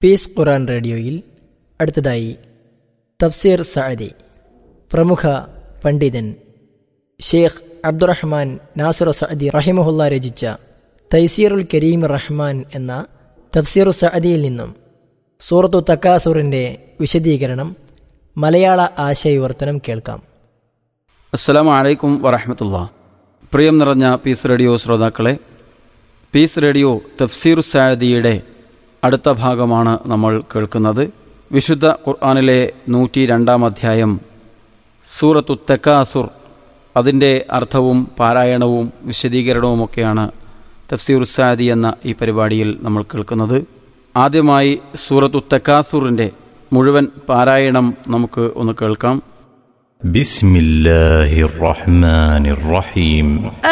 piece ഖുറാൻ റേഡിയോയിൽ അടുത്തതായി തഫ്സീർ സഅദി പ്രമുഖ പണ്ഡിതൻ ഷേഖ് അബ്ദുറഹ്മാൻ നാസിർ സഅദി റഹിമഹുല്ല രചിച്ച തൈസീറുൽ കരീം റഹ്മാൻ എന്ന തഫ്സീർ സഅദിയിൽ നിന്നും സൂറത്തു തക്കാസുറിൻ്റെ വിശദീകരണം മലയാള ആശയവിവർത്തനം കേൾക്കാം അസ്സലാമു അലൈക്കും വറഹമത്തുള്ള പ്രിയം നിറഞ്ഞ പീസ് റേഡിയോ ശ്രോതാക്കളെ പീസ് റേഡിയോ തഫ്സീർ സാദിയുടെ അടുത്ത ഭാഗമാണ് നമ്മൾ കേൾക്കുന്നത് വിശുദ്ധ ഖുർആാനിലെ നൂറ്റി രണ്ടാം അധ്യായം സൂറത്തു തെക്കാസുർ അതിൻ്റെ അർത്ഥവും പാരായണവും വിശദീകരണവുമൊക്കെയാണ് തഫ്സീർ സാദി എന്ന ഈ പരിപാടിയിൽ നമ്മൾ കേൾക്കുന്നത് ആദ്യമായി സൂറത്തു തെക്കാസുറിൻ്റെ മുഴുവൻ പാരായണം നമുക്ക് ഒന്ന് കേൾക്കാം بسم الله الرحمن الرحيم